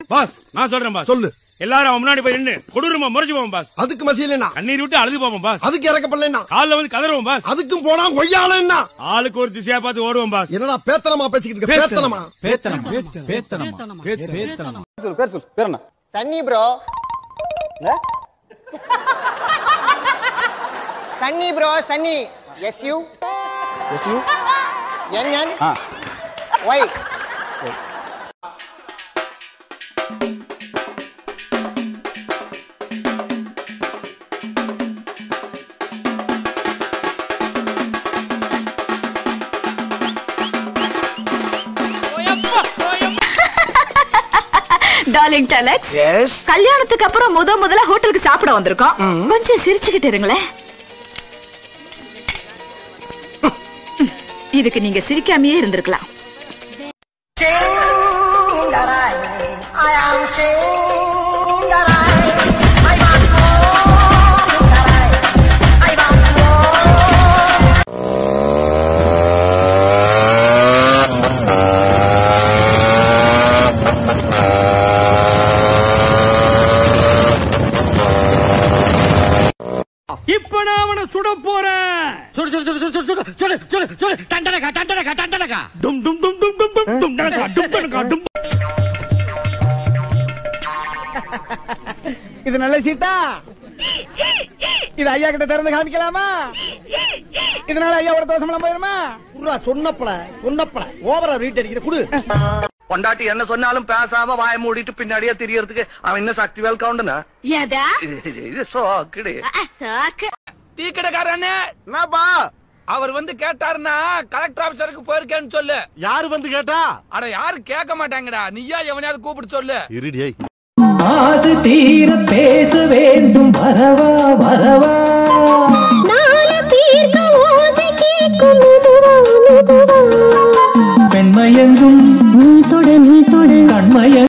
pass நான் சொல்றேன் pass சொல்லு எல்லாரும் அவன் முன்னாடி போய் நின்னு கொடூரமா முறைச்சு போவோம் பாஸ் அதுக்கு மசியலனா கண்ணீர் விட்டு அழுது போவோம் பாஸ் அதுக்கு இறக்கப்படலனா கால்ல வந்து கதறுவோம் பாஸ் அதுக்கும் போனா கொய்யாலன்னா ஆளுக்கு ஒரு திசையா பார்த்து ஓடுவோம் பாஸ் என்னடா பேத்தனமா பேசிக்கிட்டு இருக்க பேத்தனமா பேத்தனமா பேத்தனமா பேத்தனமா சொல்லு பேர் சொல்லு பேர் என்ன Sunny bro Sunny bro Sunny S U S U N N ஆ ஒய் டார்லிங் டலக்ஸ் எஸ் கல்யாணத்துக்கு அப்புறம் முத முதல்ல ஹோட்டலுக்கு சாப்பிட வந்திருக்கோம் கொஞ்சம் சிரிச்சுக்கிட்டு இருங்களேன் இதுக்கு நீங்க சிரிக்காமயே இருந்திருக்கலாம் இப்ப நான் அவனை சுட போறேன் சுடு சுடு சுடு சுடு சுடு சுடு சுடு சுடு டண்டனக்கா டண்டனக்கா டண்டனக்கா டும் டும் டும் டும் டும் டும் டும் டனகா, டும் டனகா, டும் இது நல்ல சீட்டா இது ஐயா கிட்ட திறந்து காமிக்கலாமா இதனால ஐயாவோட தோசமெல்லாம் போயிருமா சொன்னப்பல சொன்னப்பல ஓவரா ரீட் அடிக்கிற குடு பொண்டாட்டி என்ன சொன்னாலும் பேசாம வாய மூடிட்டு பின்னாடியே தெரியறதுக்கு அவன் என்ன சக்தி வேல் கவுண்டனா ஏதா இது சோக்கிடு டீ கடைக்காரண்ணே என்னப்பா அவர் வந்து கேட்டாருன்னா கலெக்டர் ஆபீசருக்கு போயிருக்கேன்னு சொல்லு யாரு வந்து கேட்டா அட யாரும் கேட்க மாட்டாங்கடா நீயா எவனையாவது கூப்பிட்டு சொல்லு இருடியே ஆசை தீர பேச வேண்டும் வரவா வரவா